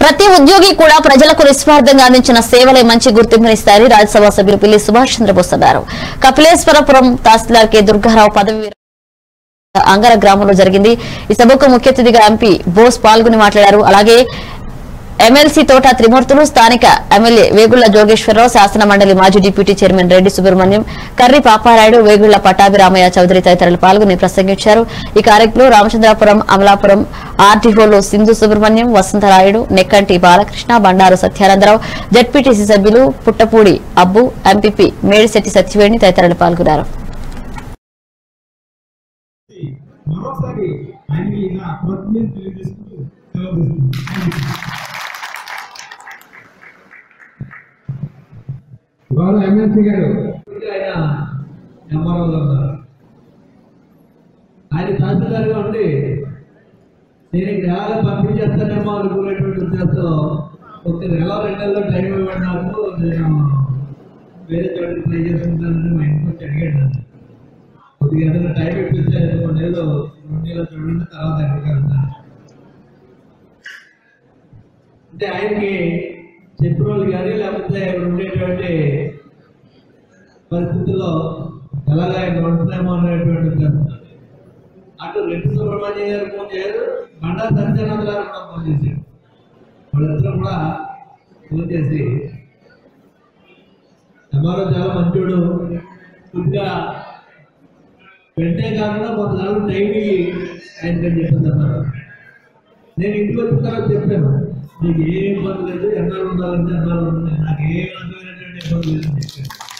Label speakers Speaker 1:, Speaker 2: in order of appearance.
Speaker 1: ప్రతి ఉద్యోగి కూడా ప్రజలకు నిస్వార్థంగా అందించిన సేవలే మంచి గుర్తింపునిస్తాయని రాజ్యసభ సభ్యులు పిల్లి సుభాష్ చంద్రబోస్ అన్నారు కపిలేశ్వరపురం తహసీల్దార్ కె దుర్గారావు పదవి విరమణ అంగర గ్రామంలో జరిగింది ఈ సభకు ముఖ్య అతిథిగా ఎంపీ బోస్ పాల్గొని మాట్లాడారు అలాగే ఎమ్మెల్సీ తోట త్రిమూర్తులు స్థానిక ఎమ్మెల్యే వేగుళ్ల జోగేశ్వరరావు శాసన మండలి మాజీ డిప్యూటీ చైర్మన్ రెడ్డి సుబ్రహ్మణ్యం కర్రి పాపారాయుడు వేగుళ్ల పటాభిరామయ్య చౌదరి తదితరులు పాల్గొని ప్రసంగించారు ఈ కార్యక్రమంలో రామచంద్రాపురం అమలాపురం ఆర్టీఓలో సింధు సుబ్రహ్మణ్యం వసంతరాయుడు నెక్కంటి బాలకృష్ణ బండారు సత్యానందరావు జడ్పీటీసీ సభ్యులు పుట్టపూడి అబ్బు ఎంపీపీ మేడిశెట్టి సత్యవేణి తదితరులు పాల్గొన్నారు
Speaker 2: మరోసారి ఆయనకి ఇలా కృతజ్ఞతలు తెలియజేస్తూ సెలవు తీసుకుంటున్నాను. ఇవాళ ఎమ్మెల్సీ గారు ఆయన ఎంఆర్ఓలో ఉన్నారు ఆయన తహసీల్దార్గా ఉండి నేను ఇక్కడ ఎలా పంపిణీ చేస్తానేమో అనుకునేటువంటి ఉద్దేశంతో ఒక నెల రెండు నెలల్లో టైం ఇవ్వండి నాకు నేను వేరే చోటికి ట్రై చేసుకుంటానని మా ఇంటికి వచ్చి అడిగాడు నన్ను. కొద్దిగా ఏదైనా టైం ఇప్పిస్తే రెండు నెలలు రెండు నెలలు చూడండి తర్వాత ఎక్కడికి వెళ్తాను అంటే ఆయనకి చెప్పిన వాళ్ళు కానీ లేకపోతే ఉండేటువంటి పరిస్థితుల్లో ఎలాగ ఆయన ఉంటున్నామో అనేటువంటి ఉద్దేశం. అటు రెడ్డి సుబ్రహ్మణ్యం గారు ఫోన్ చేయరు బండా సత్యానంద గారు కూడా ఫోన్ చేశారు వాళ్ళిద్దరూ కూడా ఫోన్ చేసి ఎంఆర్ఓ చాలా మంచోడు కొద్దిగా వెంటనే కాకుండా కొంతకాలం టైంకి ఆయనకని చెప్పేసి అన్నారు నేను ఇంటికి వచ్చిన తర్వాత చెప్పాను నీకు ఏ ఇబ్బంది లేదు ఎన్నాళ్ళు ఉండాలంటే ఎన్నాళ్ళు ఉండాలి నాకు ఏ రకమైనటువంటి ఇబ్బంది లేదని చెప్పాను